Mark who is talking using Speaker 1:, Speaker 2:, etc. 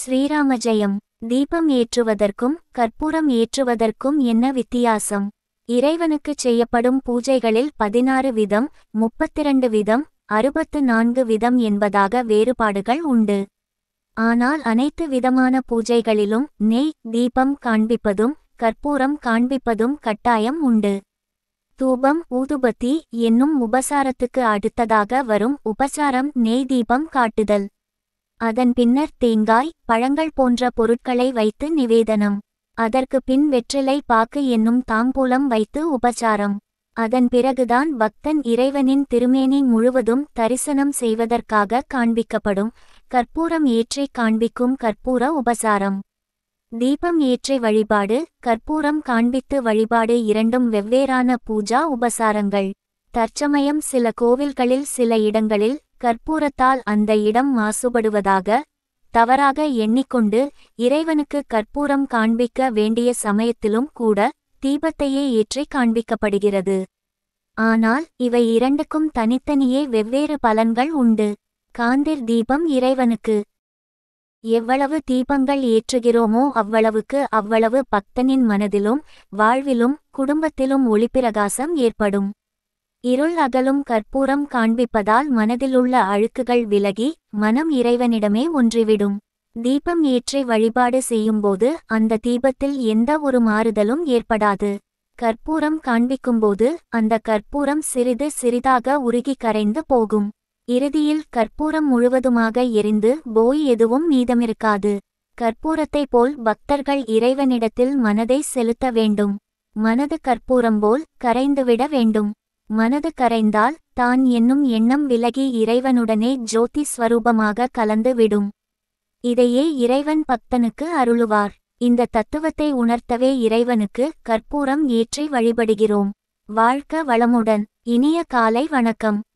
Speaker 1: ஸ்ரீராம ஜெயம் தீபம் ஏற்றுவதற்கும் கற்பூரம் ஏற்றுவதற்கும் என்ன வித்தியாசம் இறைவனுக்குச் செய்யப்படும் பூஜைகளில் பதினாறு விதம் முப்பத்திரண்டு விதம் அறுபத்து நான்கு விதம் என்பதாக வேறுபாடுகள் உண்டு ஆனால் அனைத்து விதமான பூஜைகளிலும் நெய் தீபம் காண்பிப்பதும் கற்பூரம் காண்பிப்பதும் கட்டாயம் உண்டு தூபம் ஊதுபத்தி என்னும் உபசாரத்துக்கு அடுத்ததாக வரும் உபசாரம் நெய் தீபம் காட்டுதல் அதன் பின்னர் தேங்காய் பழங்கள் போன்ற பொருட்களை வைத்து நிவேதனம் அதற்கு பின் வெற்றிலை பாக்கு என்னும் தாம்பூலம் வைத்து உபசாரம் அதன் பிறகுதான் பக்தன் இறைவனின் திருமேனி முழுவதும் தரிசனம் செய்வதற்காக காண்பிக்கப்படும் கற்பூரம் ஏற்றி காண்பிக்கும் கற்பூர உபசாரம் தீபம் ஏற்றி வழிபாடு கற்பூரம் காண்பித்து வழிபாடு இரண்டும் வெவ்வேறான பூஜா உபசாரங்கள் தற்சமயம் சில கோவில்களில் சில இடங்களில் கற்பூரத்தால் அந்த இடம் மாசுபடுவதாக தவறாக எண்ணிக்கொண்டு இறைவனுக்கு கற்பூரம் காண்பிக்க வேண்டிய சமயத்திலும் கூட தீபத்தையே ஏற்றி காண்பிக்கப்படுகிறது ஆனால் இவை இரண்டுக்கும் தனித்தனியே வெவ்வேறு பலன்கள் உண்டு காந்திர் தீபம் இறைவனுக்கு எவ்வளவு தீபங்கள் ஏற்றுகிறோமோ அவ்வளவுக்கு அவ்வளவு பக்தனின் மனதிலும் வாழ்விலும் குடும்பத்திலும் ஒளிப்பிரகாசம் ஏற்படும் இருள் அகலும் கற்பூரம் காண்பிப்பதால் மனதிலுள்ள அழுக்குகள் விலகி மனம் இறைவனிடமே ஒன்றிவிடும் தீபம் ஏற்றி வழிபாடு செய்யும்போது அந்த தீபத்தில் எந்த ஒரு மாறுதலும் ஏற்படாது கற்பூரம் காண்பிக்கும்போது அந்த கற்பூரம் சிறிது சிறிதாக உருகி கரைந்து போகும் இறுதியில் கற்பூரம் முழுவதுமாக எரிந்து போய் எதுவும் மீதமிருக்காது கற்பூரத்தைப் போல் பக்தர்கள் இறைவனிடத்தில் மனதை செலுத்த வேண்டும் மனது கற்பூரம் போல் கரைந்துவிட வேண்டும் மனது கரைந்தால் தான் என்னும் எண்ணம் விலகி இறைவனுடனே ஜோதி ஸ்வரூபமாக கலந்து விடும் இதையே இறைவன் பக்தனுக்கு அருளுவார் இந்த தத்துவத்தை உணர்த்தவே இறைவனுக்கு கற்பூரம் ஏற்றி வழிபடுகிறோம் வாழ்க்க வளமுடன் இனிய காலை வணக்கம்